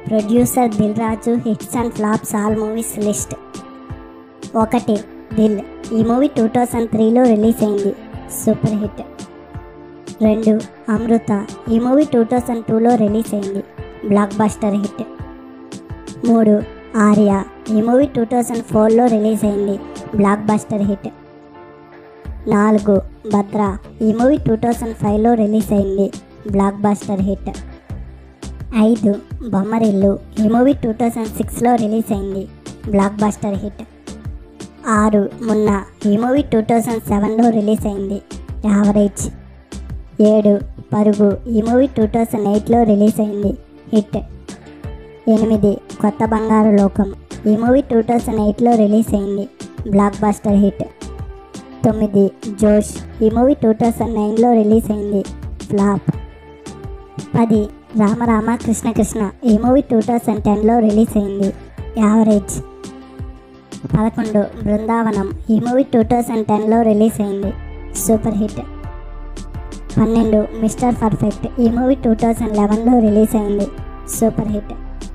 producer Dil Raju hits and flops all movies list ఒకటి దిల్ ఈ movie two thousand త్రీలో release అయింది సూపర్ హిట్ రెండు అమృత ఈ మూవీ టూ థౌజండ్ టూలో రిలీజ్ అయింది బ్లాక్ బస్టర్ హిట్ మూడు ఆర్య ఈ మూవీ టూ థౌజండ్ ఫోర్లో రిలీజ్ అయింది బ్లాక్ బస్టర్ హిట్ నాలుగు భద్ర ఈ మూవీ టూ థౌజండ్ ఫైవ్లో రిలీజ్ అయింది బ్లాక్ బస్టర్ హిట్ ఐదు బొమ్మరిల్లు ఈ మూవీ టూ థౌజండ్ సిక్స్లో రిలీజ్ అయింది బ్లాక్ బస్టర్ హిట్ ఆరు మున్న ఈ మూవీ టూ థౌజండ్ సెవెన్లో రిలీజ్ అయింది యావరేజ్ ఏడు పరుగు ఈ మూవీ టూ థౌజండ్ ఎయిట్లో రిలీజ్ అయింది హిట్ ఎనిమిది కొత్త బంగారు లోకం ఈ మూవీ టూ థౌజండ్ ఎయిట్లో రిలీజ్ అయింది బ్లాక్ బస్టర్ హిట్ తొమ్మిది జోష్ ఈ మూవీ టూ థౌజండ్ నైన్లో రిలీజ్ అయింది ఫ్లాప్ పది రామ రామ కృష్ణ కృష్ణ ఈ మూవీ టూ థౌజండ్ టెన్లో రిలీజ్ అయింది యావరేజ్ పదకొండు బృందావనం ఈ మూవీ టూ థౌజండ్ టెన్లో రిలీజ్ అయింది సూపర్ హిట్ పన్నెండు మిస్టర్ పర్ఫెక్ట్ ఈ మూవీ టూ థౌజండ్ లెవెన్లో రిలీజ్ అయింది సూపర్ హిట్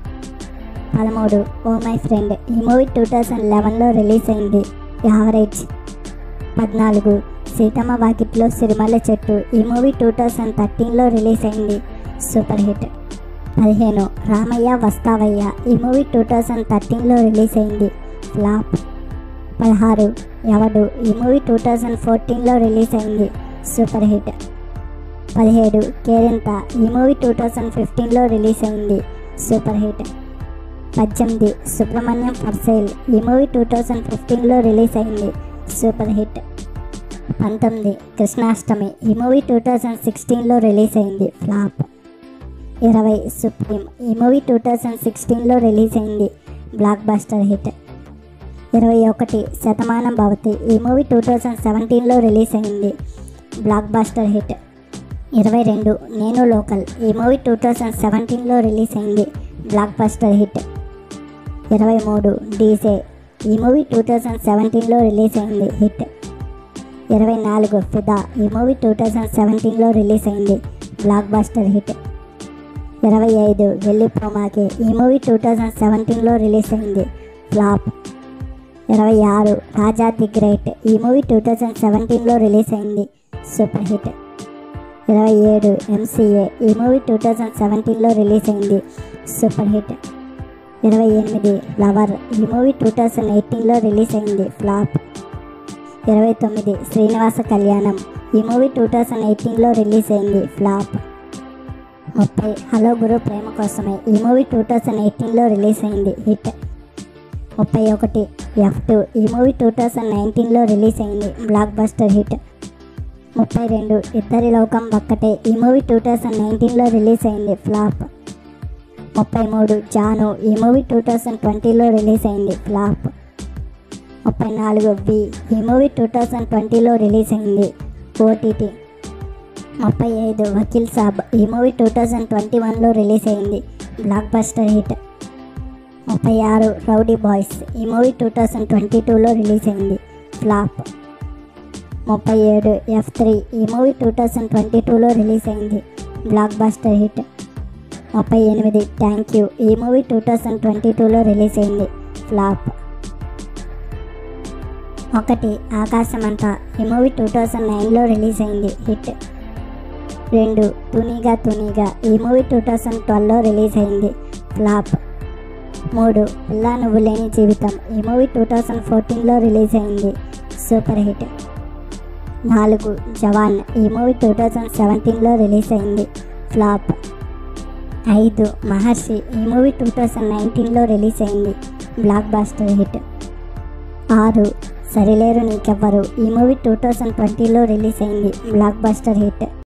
పదమూడు ఓ మై ఫ్రెండ్ ఈ మూవీ టూ థౌజండ్ లెవెన్లో రిలీజ్ అయింది యావరేజ్ పద్నాలుగు సీతమ్మ వాకిట్లో సిరిమల్ల చెట్టు ఈ మూవీ టూ థౌజండ్ థర్టీన్లో రిలీజ్ అయింది సూపర్ హిట్ పదిహేను రామయ్య వస్తావయ్య ఈ మూవీ టూ థౌజండ్ థర్టీన్లో రిలీజ్ అయింది ఫ్లాప్ పదహారు ఎవడు ఈ మూవీ టూ థౌజండ్ ఫోర్టీన్లో రిలీజ్ అయింది సూపర్ హిట్ పదిహేడు కేరింత ఈ మూవీ టూ థౌజండ్ ఫిఫ్టీన్లో రిలీజ్ అయింది సూపర్ హిట్ పద్దెనిమిది సుబ్రహ్మణ్యం ఫర్ సేల్ ఈ మూవీ టూ థౌజండ్ ఫిఫ్టీన్లో రిలీజ్ అయింది సూపర్ హిట్ పంతొమ్మిది కృష్ణాష్టమి ఈ మూవీ టూ థౌజండ్ సిక్స్టీన్లో రిలీజ్ అయింది ఫ్లాప్ ఇరవై సుప్రీం ఈ మూవీ టూ థౌజండ్ సిక్స్టీన్లో రిలీజ్ అయింది బ్లాక్ బస్టర్ హిట్ ఇరవై ఒకటి శతమానం భవతి ఈ మూవీ టూ థౌజండ్ సెవెంటీన్లో రిలీజ్ అయింది బ్లాక్ బస్టర్ హిట్ ఇరవై రెండు నేను లోకల్ ఈ మూవీ టూ థౌజండ్ సెవెంటీన్లో రిలీజ్ అయింది బ్లాక్ బస్టర్ హిట్ ఇరవై మూడు డీజే ఈ మూవీ టూ థౌజండ్ సెవెంటీన్లో రిలీజ్ అయింది హిట్ ఇరవై నాలుగు ఫిదా ఈ మూవీ టూ థౌజండ్ సెవెంటీన్లో రిలీజ్ అయింది బ్లాక్ బస్టర్ హిట్ ఇరవై ఐదు వెళ్ళిపోమాకే ఈ మూవీ టూ థౌజండ్ సెవెంటీన్లో రిలీజ్ అయింది ఫ్లాప్ ఇరవై ఆరు రాజా ది గ్రేట్ ఈ మూవీ టూ థౌజండ్ సెవెంటీన్లో రిలీజ్ అయింది సూపర్ హిట్ ఇరవై ఏడు ఎంసీఏ ఈ మూవీ టూ థౌజండ్ సెవెంటీన్లో రిలీజ్ అయింది సూపర్ హిట్ ఇరవై ఎనిమిది లవర్ ఈ మూవీ టూ థౌజండ్ ఎయిటీన్లో రిలీజ్ అయింది ఫ్లాప్ ఇరవై తొమ్మిది శ్రీనివాస కళ్యాణం ఈ మూవీ టూ థౌజండ్ ఎయిటీన్లో రిలీజ్ అయింది ఫ్లాప్ ముప్పై హలో గురు ప్రేమ కోసమే ఈ మూవీ టూ థౌజండ్ ఎయిటీన్లో రిలీజ్ అయింది హిట్ ముప్పై ఒకటి ఎఫ్ టూ ఈ మూవీ టూ థౌజండ్ నైన్టీన్లో రిలీజ్ అయింది బ్లాక్ బస్టర్ హిట్ ముప్పై రెండు ఇద్దరి లోకం ఒక్కటే ఈ మూవీ టూ థౌజండ్ నైన్టీన్లో రిలీజ్ అయింది ఫ్లాప్ ముప్పై మూడు జాను ఈ మూవీ టూ థౌజండ్ ట్వంటీలో రిలీజ్ అయింది ఫ్లాప్ ముప్పై నాలుగు వి ఈ మూవీ టూ థౌజండ్ ట్వంటీలో రిలీజ్ అయింది ఓటీటీ ముప్పై ఐదు వకీల్ సాబ్ ఈ మూవీ టూ థౌజండ్ ట్వంటీ వన్లో రిలీజ్ అయింది బ్లాక్ బస్టర్ హిట్ ముప్పై ఆరు రౌడీ బాయ్స్ ఈ మూవీ టూ థౌజండ్ ట్వంటీ టూలో రిలీజ్ అయింది ఫ్లాప్ ముప్పై ఏడు ఎఫ్ త్రీ ఈ మూవీ టూ థౌజండ్ ట్వంటీ టూలో రిలీజ్ అయింది బ్లాక్ బస్టర్ హిట్ ముప్పై ఎనిమిది థ్యాంక్ యూ ఈ మూవీ టూ థౌజండ్ ట్వంటీ టూలో రిలీజ్ అయింది ఫ్లాప్ ఒకటి ఆకాశమంతా ఈ మూవీ టూ థౌజండ్ నైన్లో రిలీజ్ అయింది హిట్ రెండు తునీగా తునీగా ఈ మూవీ టూ థౌజండ్ ట్వెల్వ్లో రిలీజ్ అయింది ఫ్లాప్ మూడు పిల్లా నువ్వు లేని జీవితం ఈ మూవీ టూ థౌజండ్ ఫోర్టీన్లో రిలీజ్ అయింది సూపర్ హిట్ నాలుగు జవాన్ ఈ మూవీ టూ థౌజండ్ సెవెంటీన్లో రిలీజ్ అయింది ఫ్లాప్ ఐదు మహర్షి ఈ మూవీ టూ థౌజండ్ నైన్టీన్లో రిలీజ్ అయింది బ్లాక్ బాస్టర్ హిట్ ఆరు సరిలేరు నీకెవ్వరు ఈ మూవీ టూ థౌజండ్ ట్వంటీలో రిలీజ్ అయింది బ్లాక్ బాస్టర్ హిట్